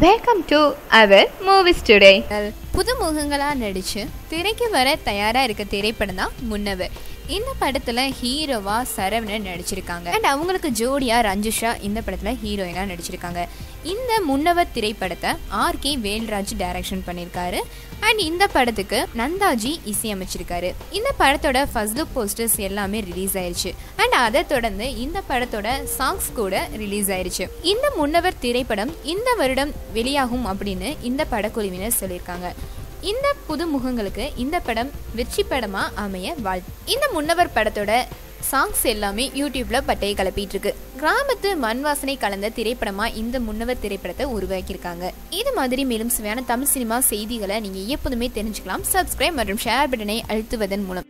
welcome to our movies today புதுமுகங்களா நடிச்சு திரைக்கு வர தயாரா இருக்க திரைப்படம் தான் முன்னவர் இந்த படத்துல ஹீரோவா சரவணன் நடிச்சிருக்காங்க அண்ட் அவங்களுக்கு ஜோடியா ரஞ்சிஷா இந்த படத்துல ஹீரோயினா நடிச்சிருக்காங்க இந்த முன்னவர் திரைப்படத்தை ஆர் கே வேல்ராஜ் டைரக்ஷன் பண்ணியிருக்காரு அண்ட் இந்த படத்துக்கு நந்தாஜி இசையமைச்சிருக்காரு இந்த படத்தோட ஃபர்ஸ்ட் லுக் போஸ்டர்ஸ் எல்லாமே ரிலீஸ் ஆயிருச்சு அண்ட் அதை தொடர்ந்து இந்த படத்தோட சாங்ஸ் கூட ரிலீஸ் ஆயிருச்சு இந்த முன்னவர் திரைப்படம் இந்த வருடம் வெளியாகும் அப்படின்னு இந்த படக்குழுவினர் சொல்லியிருக்காங்க இந்த புது முகங்களுக்கு இந்த படம் வெற்றி படமா அமைய வாழ் இந்த முன்னவர் படத்தோட சாங்ஸ் எல்லாமே யூடியூப்ல பட்டையை கிளப்பிட்டு இருக்கு கிராமத்து மண் வாசனை கலந்த திரைப்படமா இந்த முன்னவர் திரைப்படத்தை உருவாக்கியிருக்காங்க இது மாதிரி மேலும் சுவையான தமிழ் சினிமா செய்திகளை நீங்க எப்போதுமே தெரிஞ்சுக்கலாம் சப்ஸ்கிரைப் மற்றும் ஷேர் பட்டனை அழுத்துவதன் மூலம்